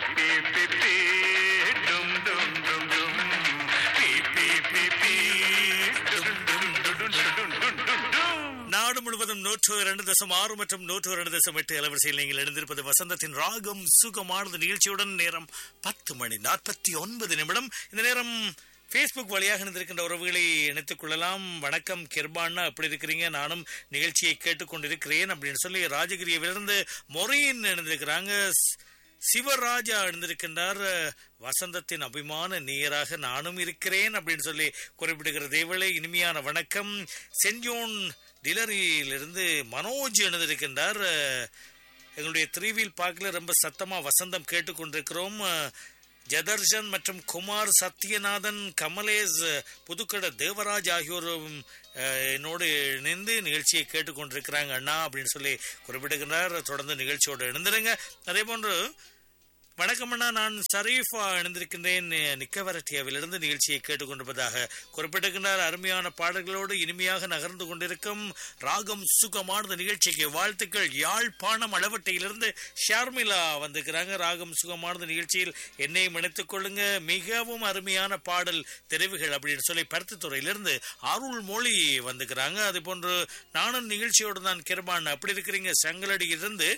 B B B டும் டும் டும் டும் பி பி பி பி டும் டும் டும் டும் டும் டும் டும் டும் நாடு முழுவதும் நூற்று இரண்டு தசம் ஆறு மற்றும் நூற்று இரண்டு தசம் எட்டு அலைவரிசையில் நீங்கள் எழுந்திருப்பது வசந்தத்தின் ராகம் சுகமானது நிகழ்ச்சியுடன் நேரம் பத்து மணி நாற்பத்தி ஒன்பது நிமிடம் இந்த நேரம் ஃபேஸ்புக் வழியாக இணைந்திருக்கின்ற உறவுகளை இணைத்துக் கொள்ளலாம் வணக்கம் கிருபான்னா எப்படி இருக்கிறீங்க நானும் நிகழ்ச்சியை கேட்டுக்கொண்டிருக்கிறேன் அப்படின்னு சொல்லி ராஜகிரியவிலிருந்து மொரையின் இணைந்திருக்கிறாங்க ஸ்- சிவராஜா எழுந்திருக்கின்றார் வசந்தத்தின் அபிமான நேயராக நானும் இருக்கிறேன் அப்படின்னு சொல்லி குறிப்பிடுகிற தேவளை இனிமையான வணக்கம் செஞ்சோன் டிலரியிலிருந்து மனோஜ் எழுந்திருக்கின்றார் எங்களுடைய த்ரீவீல் பார்க்கல ரொம்ப சத்தமா வசந்தம் கேட்டுக்கொண்டிருக்கிறோம் ஜதர்ஷன் மற்றும் குமார் சத்யநாதன் கமலேஷ் புதுக்கடை தேவராஜ் ஆகியோரும் அஹ், என்னோடு இணைந்து நிகழ்ச்சியை கேட்டுக்கொண்டிருக்கிறாங்க அண்ணா அப்படின்னு சொல்லி குறிப்பிடுகிறார் தொடர்ந்து நிகழ்ச்சியோடு இணைந்திருங்க அதே போன்று வணக்கம் அண்ணா நான் ஷரீஃபா இணைந்திருக்கின்றேன் நிக்கவரட்டியாவிலிருந்து நிகழ்ச்சியை கேட்டுக்கொண்டிருப்பதாக குறிப்பிட்டிருக்கின்றார் அருமையான பாடல்களோடு இனிமையாக நகர்ந்து கொண்டிருக்கும் ராகம் சுகமானது நிகழ்ச்சிக்கு வாழ்த்துக்கள் யாழ்ப்பாணம் அளவட்டையிலிருந்து ஷர்மிளா வந்திருக்கிறாங்க ராகம் சுகமானது நிகழ்ச்சியில் என்னையும் இணைத்துக் கொள்ளுங்க மிகவும் அருமையான பாடல் தெரிவுகள் அப்படின்னு சொல்லி பருத்தித்துறையிலிருந்து அருள் மொழி வந்துக்கிறாங்க அது போன்று நானும் நிகழ்ச்சியோடு தான் கிருபான் அப்படி இருக்கிறீங்க சங்கலடியிலிருந்து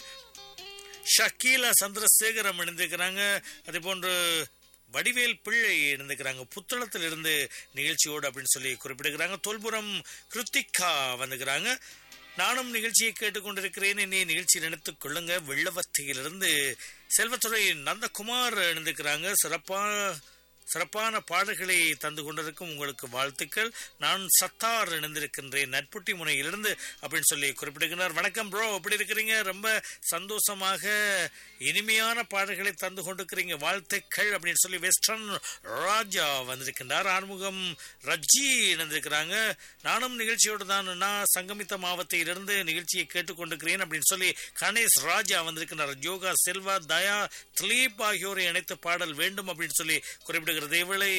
ஷக்கீலா சந்திரசேகரம் இணைந்திருக்கிறாங்க அதே போன்று வடிவேல் பிள்ளை இணைந்திருக்கிறாங்க புத்தளத்தில் இருந்து நிகழ்ச்சியோடு அப்படின்னு சொல்லி குறிப்பிடுகிறாங்க தொல்புரம் கிருத்திகா வந்துக்கிறாங்க நானும் நிகழ்ச்சியை கேட்டுக்கொண்டிருக்கிறேன் என்னை நிகழ்ச்சி நினைத்துக் கொள்ளுங்க வெள்ளவத்தையிலிருந்து செல்வத்துறை நந்தகுமார் இணைந்திருக்கிறாங்க சிறப்பா சிறப்பான பாடல்களை தந்து கொண்டிருக்கும் உங்களுக்கு வாழ்த்துக்கள் நான் சத்தார் இணைந்திருக்கின்றேன் நட்புட்டி முனையிலிருந்து அப்படின்னு சொல்லி குறிப்பிடுகிறார் வணக்கம் ப்ரோ எப்படி இருக்கிறீங்க ரொம்ப சந்தோஷமாக இனிமையான பாடல்களை தந்து கொண்டிருக்கிறீங்க வாழ்த்துக்கள் அப்படின்னு சொல்லி வெஸ்டர்ன் ராஜா வந்திருக்கின்றார் ஆறுமுகம் ரஜ்ஜி இணைந்திருக்கிறாங்க நானும் நிகழ்ச்சியோடு தான் நான் சங்கமித்த மாவட்டத்திலிருந்து நிகழ்ச்சியை கேட்டுக்கொண்டிருக்கிறேன் அப்படின்னு சொல்லி கணேஷ் ராஜா வந்திருக்கிறார் யோகா செல்வா தயா திலீப் ஆகியோரை இணைத்து பாடல் வேண்டும் அப்படின்னு சொல்லி குறிப்பிடுகிறது இவளை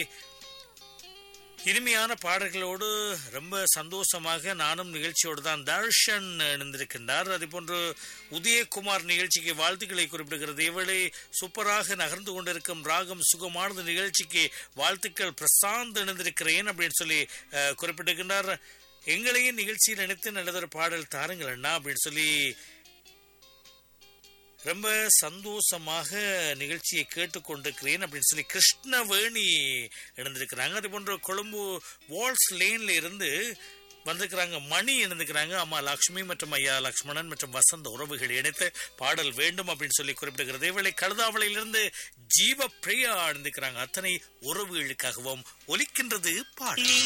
இனிமையான பாடல்களோடு ரொம்ப சந்தோஷமாக நானும் நிகழ்ச்சியோடு தான் தர்ஷன் இணைந்திருக்கின்றார் அதே போன்று உதயகுமார் நிகழ்ச்சிக்கு வாழ்த்துக்களை குறிப்பிடுகிறது இவளை சூப்பராக நகர்ந்து கொண்டிருக்கும் ராகம் சுகமானது நிகழ்ச்சிக்கு வாழ்த்துக்கள் பிரசாந்த் இணைந்திருக்கிறேன் அப்படின்னு சொல்லி அஹ், குறிப்பிட்டிருக்கின்றார் எங்களையும் நிகழ்ச்சியில் நினைத்து நல்லதொரு பாடல் தாருங்கள் அண்ணா அப்படின்னு சொல்லி ரொம்ப சந்தோஷமாக நிகழ்ச்சியை கேட்டுக்கொண்டிருக்கிறேன் அப்படின்னு சொல்லி கிருஷ்ணவேணி இணைந்திருக்கிறாங்க அதே போன்று கொழும்பு வால்ஸ் லேன்ல இருந்து வந்திருக்கிறாங்க மணி இணைந்திருக்கிறாங்க அம்மா லக்ஷ்மி மற்றும் ஐயா லக்ஷ்மணன் மற்றும் வசந்த உறவுகள் இணைத்து பாடல் வேண்டும் அப்படின்னு சொல்லி குறிப்பிடுகிறது இவளை கழுதாவளையிலிருந்து ஜீவ பிரியா இணைந்திருக்கிறாங்க அத்தனை உறவுகளுக்காகவும் ஒலிக்கின்றது பாடல்